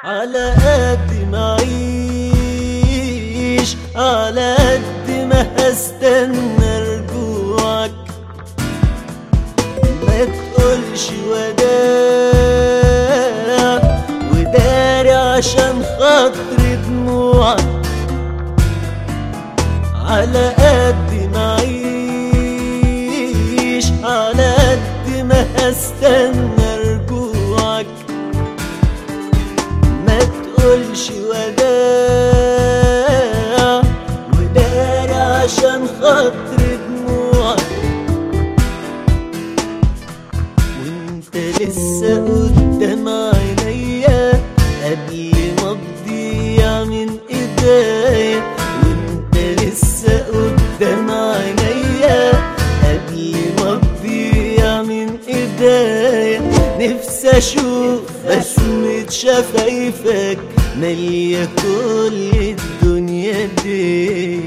على قد ما اعيش على قد ما هستنى رجوعك ما تقولش وداع وداري عشان خاطر دموعك على قد ما اعيش على قد ما هستنى رجوعك ما تقولش وداع وداري عشان خاطر دموعك وانت لسه قدام عينيا قبل ما تضيع من ايديا وانت لسه قدام عينيا قبل ما تضيع من ايديا نفسي اشوف بسمة شفايفك مالية كل الدنيا دي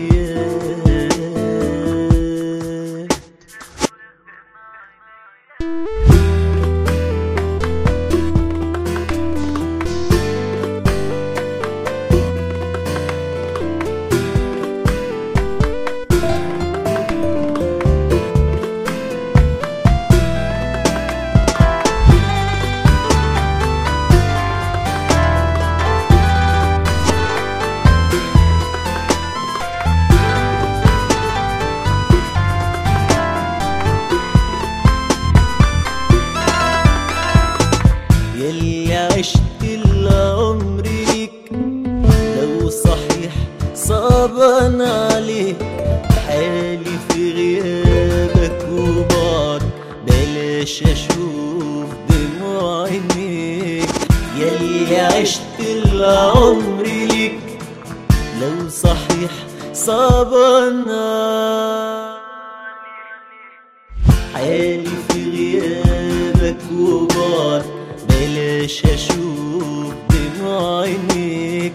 يلي عشت العمر ليك لو صحيح صعبان عليك حالي في غيابك وبعد بلاش اشوف دموع عينيك يلي عشت العمر ليك لو صحيح صعبان عليك حالي في غيابك وبعد بلاش اشوف دموع عينيك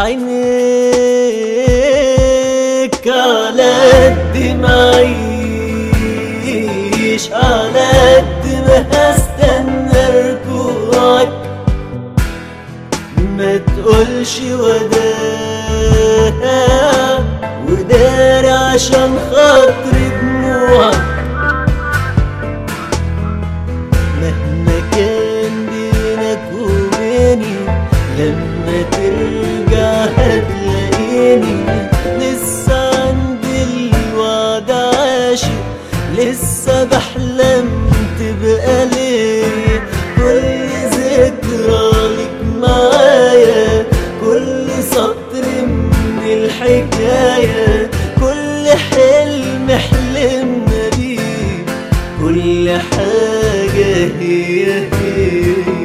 عينيك على قد ما اعيش على قد ما هستنى رجوعك ما تقولش وداع وداري عشان خاطر دموعك مهما كان بينك وبيني لما ترجع هتلاقيني لسه عندي الوعد عاشق لسه بحلم تبقى ليا كل ذكرى لك معايا كل سطر من الحكاية كل حلم حلمنا بيه كل حاجة هي هي